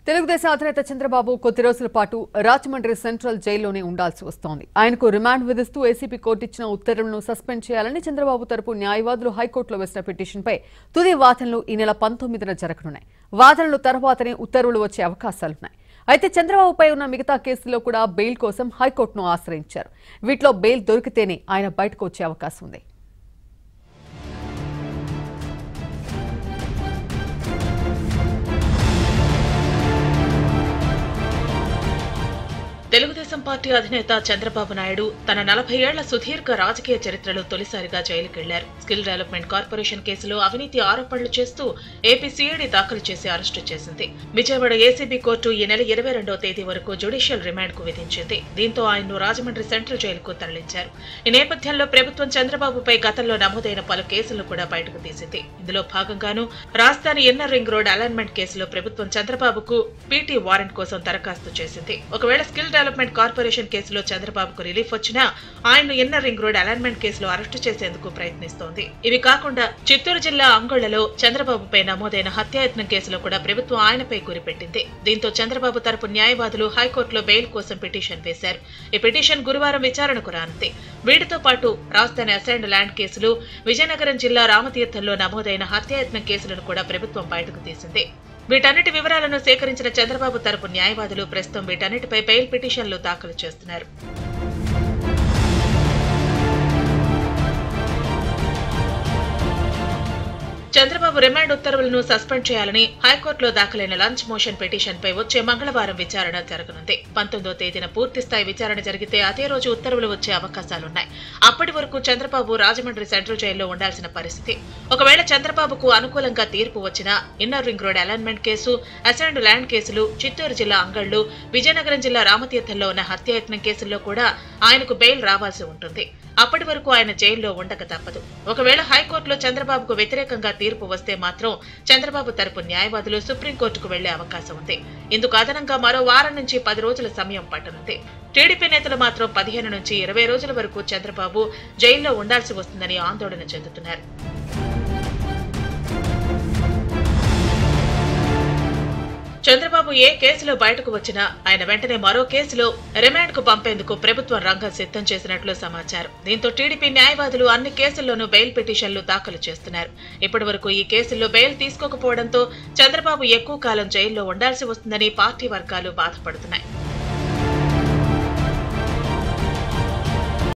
తెలుగుదేశం అధినేత చంద్రబాబు కొద్ది రోజుల పాటు రాజమండ్రి సెంట్రల్ జైల్లోనే ఉండాల్సి వస్తోంది ఆయనకు రిమాండ్ విధిస్తూ ఏసీపీ కోర్టు ఇచ్చిన ఉత్తర్వులను సస్పెండ్ చేయాలని చంద్రబాబు తరపు న్యాయవాదులు హైకోర్టులో వేసిన పిటిషన్పై తుది వాదనలు ఈ నెల పంతొమ్మిదిన జరగనున్నాయి వాదనలు తర్వాతనే ఉత్తర్వులు వచ్చే అవకాశాలున్నాయి అయితే చంద్రబాబుపై ఉన్న మిగతా కేసుల్లో కూడా బెయిల్ కోసం హైకోర్టును ఆశ్రయించారు వీటిలో బెయిల్ దొరికితేనే ఆయన బయటకు వచ్చే అవకాశం ఉంది తెలుగుదేశం పార్టీ అధినేత చంద్రబాబు నాయుడు తన నలభై ఏళ్ల సుదీర్ఘ రాజకీయ చరిత్రలో తొలిసారిగా జైలుకెళ్లారు స్కిల్ డెవలప్మెంట్ కార్పొరేషన్ కేసులో అవినీతి ఆరోపణలు చేస్తూ ఏపీ సిఐడి దాఖలు చేసి అరెస్టు చేసింది విజయవాడ ఏసీబీ కోర్టు ఈ నెల ఇరవై రెండో తేదీ వరకు జ్యుడిషియల్ రిమాండ్ కు విధించింది దీంతో ఆయన్ను రాజమండ్రి సెంట్రల్ జైలుకు తరలించారు ఈ నేపథ్యంలో ప్రభుత్వం చంద్రబాబుపై గతంలో నమోదైన పలు కేసులను కూడా బయటకు తీసింది ఇందులో భాగంగాను రాజధాని ఇన్నర్ రింగ్ రోడ్ అలైన్మెంట్ కేసులో ప్రభుత్వం చంద్రబాబుకు పీటీ వారెంట్ కోసం దరఖాస్తు చేసింది ఒకవేళ స్కిల్ డెవలప్మెంట్ కార్పొరేషన్ కేసులో చంద్రబాబుకు రిలీఫ్ వచ్చినా ఆయన్ను ఇన్నర్ రింగ్ రోడ్ అలైన్మెంట్ కేసులో అరెస్టు చేసేందుకు ప్రయత్నిస్తోంది ఇవి కాకుండా చిత్తూరు జిల్లా అంగొళ్లలో చంద్రబాబుపై నమోదైన హత్యాయత్నం కేసులో కూడా ప్రభుత్వం ఆయనపై గురిపెట్టింది దీంతో చంద్రబాబు తరపు న్యాయవాదులు హైకోర్టులో బెయిల్ కోసం పిటిషన్ వేశారు ఈ పిటిషన్ గురువారం విచారణకు రానుంది వీటితో పాటు రాజధాని అసైన్డ్ ల్యాండ్ కేసులు విజయనగరం జిల్లా రామతీర్థంలో నమోదైన హత్యాయత్నం కేసులను కూడా ప్రభుత్వం బయటకు తీసింది వీటన్నిటి వివరాలను సేకరించిన చంద్రబాబు తరపు న్యాయవాదులు ప్రస్తుతం వీటన్నిటిపై బెయిల్ పిటిషన్లు దాఖలు చేస్తున్నారు చంద్రబాబు రిమాండ్ ఉత్తర్వులను సస్పెండ్ చేయాలని హైకోర్టులో దాఖలైన లంచ్ మోషన్ పిటిషన్ పై వచ్చే మంగళవారం విచారణ జరగనుంది పంతొమ్మిదో తేదీన పూర్తి స్థాయి విచారణ జరిగితే అదే రోజు ఉత్తర్వులు వచ్చే అవకాశాలున్నాయి అప్పటి వరకు చంద్రబాబు రాజమండ్రి సెంట్రల్ జైల్లో ఉండాల్సిన పరిస్థితి ఒకవేళ చంద్రబాబుకు అనుకూలంగా తీర్పు వచ్చినా inner ring road alignment case assigned land కేసులు చిత్తూరు జిల్లా అంగళ్లు విజయనగరం జిల్లా రామతీర్థంలో ఉన్న హత్యాయత్నం కేసుల్లో కూడా ఆయనకు బెయిల్ రావాల్సి ఉంటుంది అప్పటి వరకు ఆయన జైల్లో ఉండక తప్పదు ఒకవేళ హైకోర్టులో చంద్రబాబుకు వ్యతిరేకంగా తీర్పు వస్తే మాత్రం చంద్రబాబు తరపు న్యాయవాదులు సుప్రీంకోర్టుకు వెళ్లే అవకాశం ఉంది ఇందుకు అదనంగా మరో వారం నుంచి పది రోజుల సమయం పట్టనుంది టీడీపీ నేతలు మాత్రం పదిహేను నుంచి ఇరవై రోజుల వరకు చంద్రబాబు జైల్లో ఉండాల్సి వస్తుందని ఆందోళన చెందుతున్నారు చంద్రబాబు ఏ కేసులో బయటకు వచ్చినా ఆయన వెంటనే మరో కేసులో రిమాండ్ కు పంపేందుకు ప్రభుత్వం రంగం సిద్ధం చేసినట్లు సమాచారం దీంతో టీడీపీ న్యాయవాదులు అన్ని కేసుల్లోనూ బెయిల్ పిటిషన్లు దాఖలు చేస్తున్నారు ఇప్పటి వరకు ఈ కేసుల్లో బెయిల్ తీసుకోకపోవడంతో చంద్రబాబు ఎక్కువ కాలం జైల్లో ఉండాల్సి వస్తుందని పార్టీ వర్గాలు బాధపడుతున్నాయి